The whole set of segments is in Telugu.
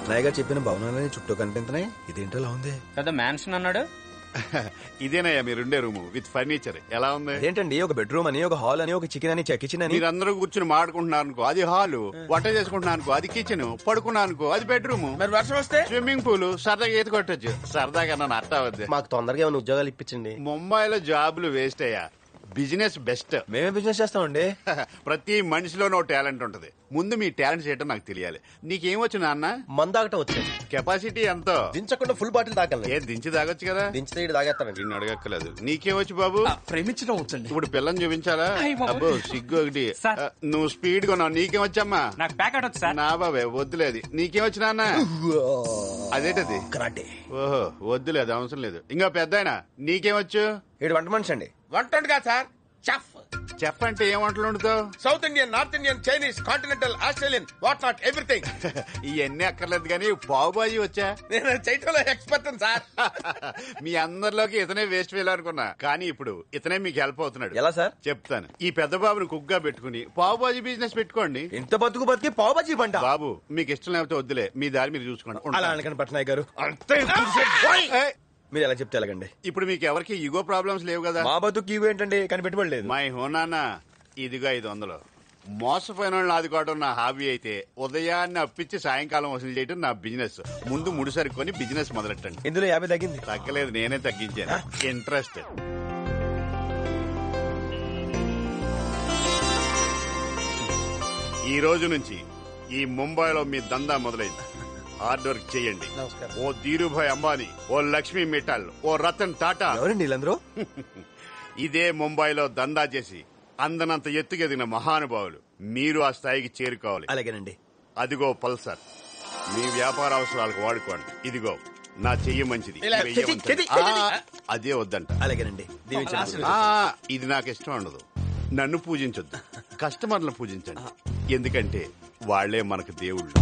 పట్నాయ్ గారు చెప్పిన భవనాలని చుట్టూ కనిపించినాయి ఇదేంటో ఇలా ఉంది పెద్ద మ్యాన్షన్ అన్నాడు ఇదేనయ్యా మీరుండే రూమ్ విత్ ఫర్నిచర్ ఎలా ఉంది అదేంటండి ఒక బెడ్రూమ్ అని ఒక హాల్ అని ఒక చికెన్ అని కిచెన్ అని మీరందరూ కూర్చుని మాడుకుంటున్నారు అనుకో అది హాల్ వంట చేసుకుంటున్నారు అనుకో అది కిచెన్ పడుకున్నా అనుకో అది బెడ్రూమ్ మరి వర్షం వస్తే స్విమ్మింగ్ పూల్ సరదాగా ఈత కొట్టచ్చు సరదాగా నన్ను అట్టా వద్దు మాకు తొందరగా ఏమైనా ఉద్యోగాలు ఇప్పించండి ముంబైలో జాబులు వేస్ట్ అయ్యా బిజినెస్ బెస్ట్ మేమే బిజినెస్ చేస్తామండి ప్రతి మనిషిలోనూ టాలెంట్ ఉంటది ముందు మీ టాలెంట్ చేయటం నాకు తెలియాలి నీకేమొచ్చు నాన్న మందాగటం వచ్చేది కెపాసిటీ ఎంతో దించకుండా ఫుల్ బాటిల్ తాగలను ఏ దించి తాగొచ్చు కదా దించితే ఈడు తాగేస్తానండి నిన్ను అడగక్కలేదు నీకేమొచ్చు బాబు ప్రేమించడం వచ్చండి ఇప్పుడు పిల్లని చూపించాలా అయ్ బాబోయ్. అబ్బో సిగ్గు ఒకటి సార్. ఆ, నువ్వు స్పీడ్ కొన్నావు నీకేమొచ్చమ్మా నాకు ప్యాకెట్ వచ్చు సార్ నా బాబే వద్దులేదు నీకేమొచ్చు నాన్న అదేంటది కరాటే ఓహో వద్దులేదు అవసరం లేదు ఇంకా పెద్ద ఆయన నీకేమొచ్చు ఏడు వంట మనిషి అండి వంటగా సార్ చెఫ్ చెప్ప అంటే ఏం వంటలు వండుతావు south Indian north Indian Chinese continental Australian what not everything ఇవన్నీ అక్కర్లేదు కానీ పావు బాజీ వచ్చా నేను చేయటంలో ఎక్స్పర్ట్ సార్ మీ అందరిలోకి ఇతనే వేస్ట్ వేయాలి అనుకున్నా కానీ ఇప్పుడు ఇతనే మీకు హెల్ప్ అవుతున్నాడు ఎలా సార్ చెప్తాను ఈ పెద్ద బాబుని కుక్ గా పెట్టుకుని పావు బాజీ బిజినెస్ పెట్టుకోండి ఇంత బతుకు బతికి పావు బజ్జీ పంట బాబు మీకు ఇష్టం లేకపోతే వద్దులే మీ దారి మీరు చూసుకోండి అలా ఉంటాను. అనకండి పట్నాయ్ గారు ఏయ్, మీరు ఎలా చెప్తే ఎలాగండి ఇప్పుడు మీకు ఎవరికి ఇగో ప్రాబ్లమ్స్ లేవు కదా మా బతుకు ఇవి ఏంటండి కానీ పెట్టుబడి లేదు మై హోనానా ఇదిగో ఐదు వందలు మోసపోయిన వాళ్ళని ఆదుకోవడం నా హాబీ అయితే ఉదయాన్నే అప్పించి సాయంకాలం వసూలు చేయడం నా బిజినెస్ ముందు ముడి సరుకొని బిజినెస్ మొదలెట్టండి ఇందులో యాభై తగ్గింది తగ్గలేదు నేనే తగ్గించాను ఇంట్రెస్ట్ ఈ రోజు నుంచి ఈ ముంబైలో మీ దందా మొదలైంది హార్డ్ వర్క్ చేయండి నమస్కారం. ఓ ధీరుభాయ్ అంబానీ ఓ లక్ష్మీ మిఠాల్ ఓ రతన్ టాటా ఎవరండి వీళ్ళందరూ ఇదే ముంబైలో దందా చేసి అందనంత ఎత్తుకెదిగిన మహానుభావులు మీరు ఆ స్థాయికి చేరుకోవాలి అలాగేనండి అదిగో పల్సర్ మీ వ్యాపార అవసరాలకు వాడుకోండి ఇదిగో నా చెయ్యి మంచిది ఇలా వెయ్యి చెయ్యి, వంతది. చెయ్యి, ఆ, అదే వద్దంట అలాగేనండి దీవించండి ఆ, ఇది నాకు ఇష్టం ఉండదు నన్ను పూజించొద్దు కస్టమర్లను పూజించండి ఎందుకంటే వాళ్లే మనకు దేవుళ్ళు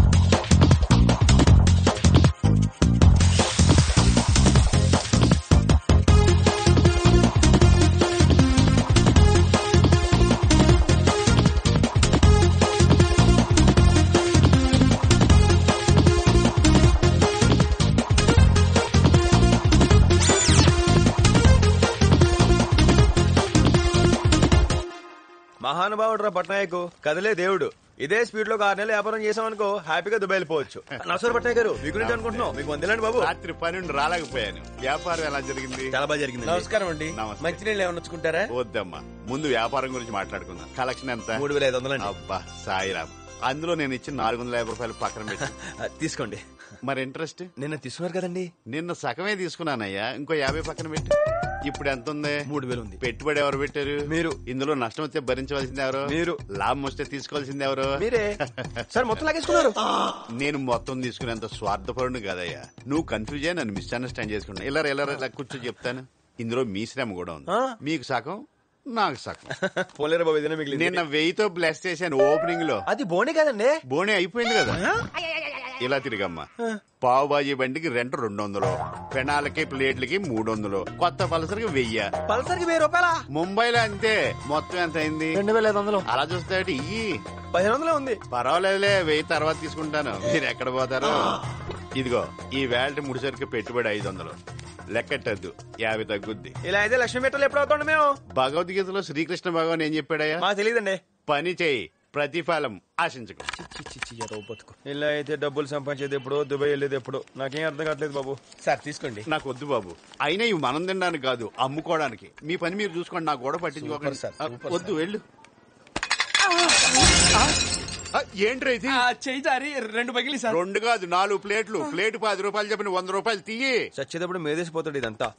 మహానుభావుడు రా పట్నాయక్ కదలే దేవుడు ఇదే స్పీడ్ లో ఒక ఆరు నెలలు వ్యాపారం చేసామనుకో హ్యాపీగా దుబాయ్ వెళ్ళిపోవచ్చు నమస్కారం పట్నాయక్ గారు మీ గురించి అనుకుంటున్నాం మీకు వందేలండి బాబు రాత్రి పన్నెండు రాలేకపోయాను వ్యాపారం ఎలా జరిగింది చాలా బాగా జరిగింది నమస్కారం అండి నమస్తే. మంచినీళ్ళు ఏమైనా వచ్చుకుంటారా వద్దమ్మా ముందు వ్యాపారం గురించి మాట్లాడుకుందాం కలెక్షన్ ఎంత మూడు వేల ఐదు వందలండి అబ్బా సాయిరామ్ అందులో నేను ఇచ్చిన నాలుగు వందల యాభై రూపాయలు పక్కన పెట్టి ఆ, తీసుకోండి మరి ఇంట్రెస్ట్ నిన్న తీసుకున్నారు కదండి నిన్న సగమే తీసుకున్నానయ్యా ఇంకో యాభై పక్కన పెట్టి ఇప్పుడు ఎంత ఉంది మూడు వేలు ఉంది పెట్టుబడి ఎవరు పెట్టారు మీరు. ఇందులో నష్టం వస్తే భరించవలసింది ఎవరు మీరు. లాభం వస్తే తీసుకోవాల్సింది ఎవరు మీరే సార్ మొత్తం లాగేసుకున్నారు నేను మొత్తం తీసుకునేంత స్వార్థపరుడు కాదయ్యా నువ్వు కన్ఫ్యూజ్ అయ్యి నన్ను మిస్అండర్స్టాండ్ చేసుకున్నా ఇలా ఇలా ఇలా కూర్చో చెప్తాను ఇందులో మీ శ్రమ కూడా ఉంది ఆ. మీకు సగం నాకు సగం పోలేరు బాబు ఇదేనా మిగిలింది నిన్న వెయ్యితో బ్లెస్ చేశాను ఓపెనింగ్ లో అది బోనే కదండి బోనే అయిపోయింది కదా ఇలా తిరిగమ్మా పావు బాజీ బండికి రెంట్ రెండు వందలు పెనాలకి ప్లేట్లకి మూడు వందలు కొత్త పలసరికి వెయ్యి పల్సర్కి వెయ్యి రూపాయల ముంబైలో అంతే మొత్తం ఎంత అయింది రెండు వేల ఐదు వందలు అలా చూస్తే ఇయ్యి పదిహేను వందలే ఉంది పర్వాలేదులే వెయ్యి తర్వాత తీసుకుంటాను మీరు ఎక్కడ పోతారు ఇదిగో ఈ వేల్ట్ ముడిసరికి పెట్టుబడి ఐదు వందలు లెక్కట్టద్దు యాభై తగ్గుద్ది ఇలా అయితే లక్ష్మీ మెట్టలు ఎప్పుడు అవుతాండి మేము భగవద్గీతలో శ్రీకృష్ణ భగవాన్ ఏం చెప్పాడయ్యా మాకు తెలియదండి పని చేయి ప్రతిఫలం ఆశించకు బతుకు ఇలా అయితే డబ్బులు సంపాదించేది ఎప్పుడు దుబాయ్ వెళ్ళేది ఎప్పుడు నాకేం అర్థం కావట్లేదు బాబు సార్ తీసుకోండి నాకు వద్దు బాబు అయినా ఇవి మనం తినడానికి కాదు అమ్ముకోవడానికి మీ పని మీరు చూసుకోండి నాకు కూడా పట్టించుకోకండి సూపర్ సార్, ఆ, సూపర్ వద్దు వెళ్ళు ఆ, ఏంట్రా ఇది చేయి జారి రెండు పగిలి సార్ రెండు కాదు నాలుగు ప్లేట్లు ప్లేట్ పది రూపాయలు చెప్పిన వంద రూపాయలు తీయి చచ్చేటప్పుడు మేదేసిపోతాడు ఇదంతా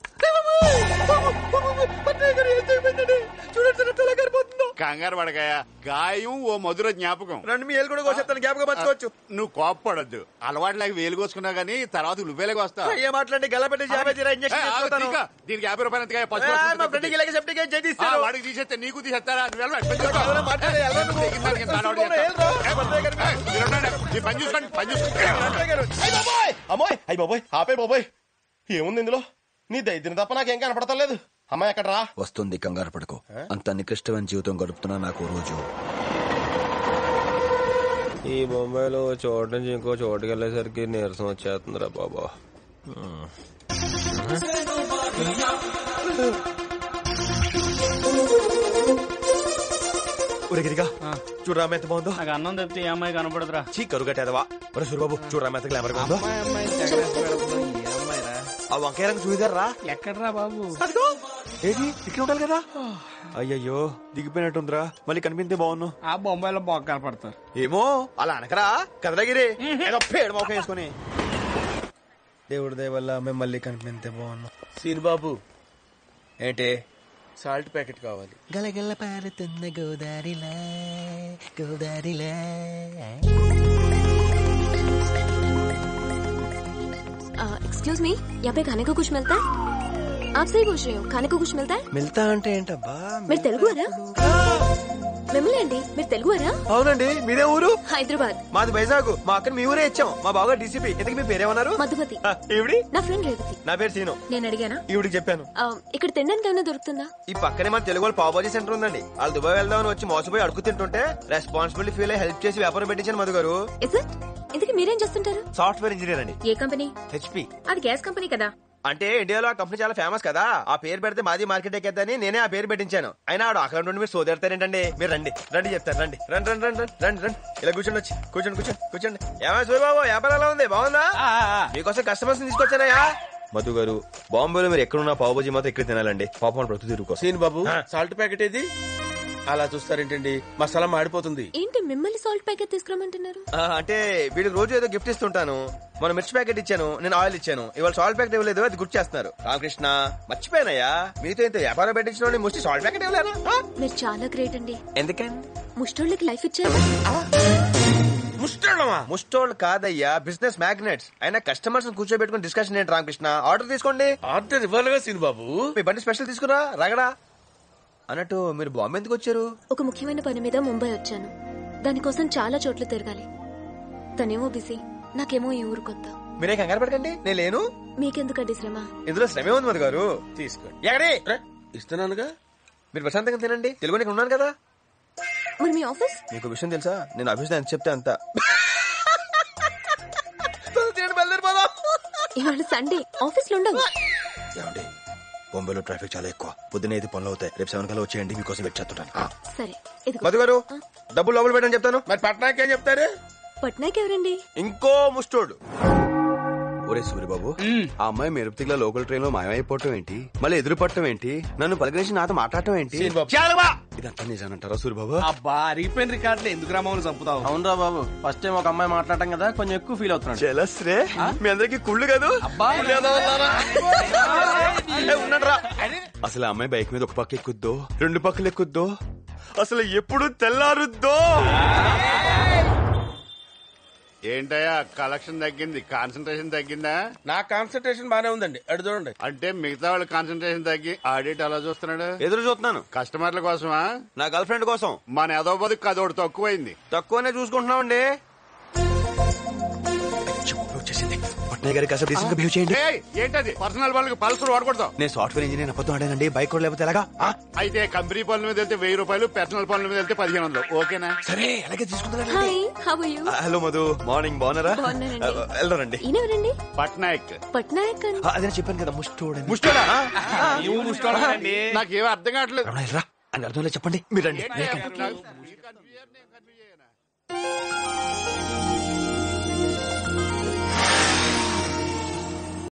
కంగారు పడకాయ గాయం ఓ మధుర జ్ఞాపకం రెండు మీ ఏళ్ళు కూడా కోసేస్తాను గ్యాప్ గా పంచుకోవచ్చు నువ్వు కోప్పడద్దు అలవాటు లేక వేలు కోసుకున్నావు కానీ తర్వాత నువ్వేలకు వస్తావు ఏ మాట్లాడి గల పెట్టి యాభై జీరో ఇంజక్షన్ ఏ, ఆగు, చేసుకుంటాను. తీక. దీనికి యాభై రూపాయలు ఎంతకాయ? పసుపు ఏ, పసుపు మా తగ్గుద్ది. ఫ్రెండ్కి ఇలాగే సెప్టిక్ అయ్యి చేయి ఆ, తీస్తాను. వాడికి తీసేస్తే నీకు తీసేస్తారా నువ్వు వెళ్ళరా, పని చూసుకో. ఎవరో మాట్లాడే, ఎవరో నువ్వు. తెగిన దానికి ఎంత అలవాటు ఎవరో చేస్తావు? ఎవరో. ఏ, భద్రయ్య గారు. ఏ, మీరు ఉండండి. మీ పని చూసుకోండి పని చూసుకోండి భద్రయ్య గారు. అయ్య బాబోయ్ అమ్మోయ్ అయ్య బాబోయ్ ఆపే బాబోయ్ ఏముంది ఇందులో నీ దైద్యం తప్ప నాకేం కనపడతలేదు అమ్మాయి ఎక్కడ రా వస్తుంది కంగారు పడుకో అంత నికృష్టమైన జీవితం గడుపుతున్నా నాకు ఓ రోజు ఈ బొంబాయిలో ఓ చోటు నుంచి ఇంకో చోటుకి వెళ్ళేసరికి నీరసం వచ్చేస్తుందిరా బాబా ఉరిగిరిగా చూడరా ఎంత బాగుందో నాకు అన్నం తప్పితే ఏ అమ్మాయి కనపడదురా చీ కరువు కట్టేదవా ఒరే సూరిబాబు చూడరా ఎంత గ్లామర్ ఉందో ఆ వంకాయ రంగు చూసారు రా ఎక్కడరా బాబు అదిగో ఏది ఇక్కడ ఉండాలి కదా అయ్యయ్యో దిగిపోయినట్టుందిరా మళ్ళీ కనిపించే బాగున్ను ఆ బొంబాయిలో బాగా కనపడతారు ఏమో అలా అనకరా కదలగిరి ఏదో పేడు మొక్క వేసుకుని దేవుడి దయ వల్ల మేము మళ్ళీ కనిపించే బాగున్నాం సీన్ బాబు ఏంటి సాల్ట్ ప్యాకెట్ కావాలి గలగల పారుతున్న గోదారిలా గోదారిలా एक्सक्यूज मी यहाँ पे खाने को कुछ मिलता है आप सही पूछ रहे हो खाने को कुछ मिलता है మిల్తా అంటే ఏంటబ్బా మీరు తెలుగువారా మిమ్మల్ని అండి మీరు తెలుగువారా అవునండి మీదే ఊరు హైదరాబాద్ మాది వైజాగ్ మా అక్కని మీ ఊరే ఇచ్చాం మా బాగా డీసీపీ ఇంతకు మీ పేరేమన్నారు మధుమతి ఆ, ఈవిడి నా ఫ్రెండ్ రేవతి నా పేరు సీను నేను అడిగానా ఈవిడికి చెప్పాను ఆ, ఇక్కడ తినడానికి ఏమైనా దొరుకుతుందా ఈ పక్కనే మన తెలుగు వాళ్ళు పావుబాజీ సెంటర్ ఉందండి వాళ్ళు దుబాయ్ వెళ్దామని వచ్చి మోసపోయి అడుగు తింటుంటే రెస్పాన్సిబిలిటీ ఫీల్ అయ్యి హెల్ప్ చేసి వ్యాపారం పెట్టించాను మధు గారు ఇస్ ఇట్ ఇంతకీ మీరేం చేస్తుంటారు సాఫ్ట్వేర్ ఇంజనీర్ అండి ఏ కంపెనీ హెచ్పి అది గ్యాస్ కంపెనీ కదా అంటే ఇండియాలో ఆ కంపెనీ చాలా ఫేమస్ కదా ఆ పేరు పెడితే మాది మార్కెట్ ఎక్కేద్దని నేనే ఆ పేరు పెట్టించాను అయినా ఆడు అక్కడ నుండి మీరు సోదెడతారేంటండి మీరు రండి రండి చెప్తారు రండి రండి రండి రండి రండి రండి రండి ఇలా కూర్చోండి వచ్చి కూర్చోండి కూర్చోండి కూర్చోండి ఏమైనా సూర్యబాబు వ్యాపారం ఎలా ఉంది బాగుందా మీకోసం కస్టమర్స్ తీసుకొచ్చానయ్యా మధు గారు బాంబేలో మీరు ఎక్కడున్నా పావుబజీ మాత్రం ఇక్కడ తినాలండి పాపం ప్రతి తిరుగుకోసం సీన్ బాబు సాల్ట్ ప్యాకెట్ ఏది అలా చూస్తారేంటండి మసాలా మాడిపోతుంది ఏంటి మిమ్మల్ని సాల్ట్ ప్యాకెట్ తీసుకురమ్మంటున్నారు ఆ, అంటే వీడికి రోజు ఏదో గిఫ్ట్ ఇస్తుంటాను మన మిర్చి ప్యాకెట్ ఇచ్చాను నేను ఆయిల్ ఇచ్చాను ఇవాళ సాల్ట్ ప్యాకెట్ ఇవ్వలేదు అది గుర్తు చేస్తున్నారు రామకృష్ణ మర్చిపోయానయ్యా మీతో ఇంత వ్యాపారం పెట్టించిన ముష్టి సాల్ట్ ప్యాకెట్ ఇవ్వలేనా ఆ? మీరు చాలా గ్రేట్ అండి ఎందుకండి ముష్టోళ్ళకి లైఫ్ ఇచ్చారు ముష్టమా ముస్టోళ్ళు కాదయ్యా బిజినెస్ మ్యాగ్నెట్స్ అయినా కస్టమర్స్ కూర్చోబెట్టుకుని డిస్కషన్ ఏంటి రామకృష్ణ ఆర్డర్ తీసుకోండి ఆర్డర్ ఇవ్వాలిగా సీన్ బాబు మీ బండి స్పెషల్ తీసుకురా రగడా అన్నట్టు మీరు బాంబే ఎందుకు వచ్చారు ఒక ముఖ్యమైన పని మీద ముంబై వచ్చాను దానికోసం చాలా చోట్ల తిరగాలి తనేమో బిజీ నాకేమో ఈ ఊరు కొత్త మీరే కంగారు పడకండి నేను లేను మీకెందుకండి శ్రమ ఇందులో శ్రమే ఉంది మధు గారు తీసుకోండి ఎక్కడి రే, ఇస్తున్నానుగా మీరు ప్రశాంతంగా తినండి తెలుగు ఇక్కడ ఉన్నాను కదా మరి మీ ఆఫీస్ మీకు విషయం తెలుసా నేను ఆఫీస్ ఎంత చెప్తే అంత తినండి, బయలుదేరిపోదాం. ఇవాళ సండే ఆఫీస్ లో ఉండవు ఏమండి బొంబాయిలో ట్రాఫిక్ చాలా ఎక్కువ పొద్దున ఐదు పనులు అవుతాయి రేపు సెవెన్ కల్లా వచ్చేయండి మీకోసం వెయిట్ చేస్తుంటాను ఆ. సరే ఇదిగో మధు గారు డబ్బులు లోపల పెట్టని చెప్తాను మరి పట్నాకి ఏం చెప్తారు పట్నాకి ఎవరండి ఇంకో ముస్టోడు ఒరే సూర్యబాబు ఆ అమ్మాయి మెరుపుతిగ్ల లోకల్ ట్రైన్ లో మాయమైపోవటం ఏంటి మళ్ళీ ఎదురు పట్టడం ఏంటి నన్ను పలకరించి నాతో మాట్లాడటం ఏంటి సీన్ బాబు. చాలవా! ఇదంతా నిజానంటారా సూర్యబాబు అబ్బా అరిగిపోయిన రికార్డులు ఎందుకు రామని చంపుతావు అవునరా బాబు ఫస్ట్ టైం ఒక అమ్మాయి మాట్లాడటం కదా కొంచెం ఎక్కువ ఫీల్ అవుతున్నాడు జలస్రే మీ అందరికి కుళ్ళు కాదు అబ్బా ఏ, ఉన్నట్రా. అసలు ఆ అమ్మాయి బైక్ మీద ఒక పక్క ఎక్కుద్దో రెండు పక్కలు ఎక్కుద్దో అసలు ఎప్పుడు తెల్లారుద్దో ఏంటయ్యా కలెక్షన్ తగ్గింది కాన్సన్ట్రేషన్ తగ్గిందా నా కాన్సన్ట్రేషన్ బానే ఉందండి అటు చూడండి అంటే మిగతా వాళ్ళ కాన్సన్ట్రేషన్ తగ్గి ఆడిట్ అలా చూస్తున్నాడు ఎదురు చూస్తున్నాను కస్టమర్ల కోసమా నా గర్ల్ ఫ్రెండ్ కోసం మన ఎదో బతుకు అదొకటి తక్కువైంది తక్కువనే చూసుకుంటున్నామండి వచ్చేసింది పట్నాయ్ గారికి అసలు డీసెంట్ బిహేవ్ చేయండి ఏయ్, ఏంటది పర్సనల్ వాళ్ళకి పల్సర్ వాడకూడదు నేను సాఫ్ట్వేర్ ఇంజనీర్ అబద్ధం ఆడానండి బైక్ కూడా లేకపోతే ఎలాగా ఆ? అయితే కంపెనీ పనుల మీద వెళ్తే వెయ్యి రూపాయలు పర్సనల్ పనుల మీద వెళ్తే పదిహేను వందలు ఓకేనా సరే అలాగే తీసుకుంటానండి hi how are you hello Madhu morning బాగున్నారా బాగున్నానండి. వెళ్దారండి ఈయన ఎవరండి పట్నాయక్ పట్నాయక్ అండి అదే చెప్పాను కదా ముస్టోడు ముష్టోడా నువ్వు ముష్టోళ్ళండి నాకేమీ అర్థం కావట్లేదు రమణ రా అని అర్థం లేదు చెప్పండి మీరు రండి ఏంటయ్యా, నాకు- మీరు కన్ఫ్యూజ్ అయ్యారు, నేను కన్ఫ్యూజ్ అయ్యానా?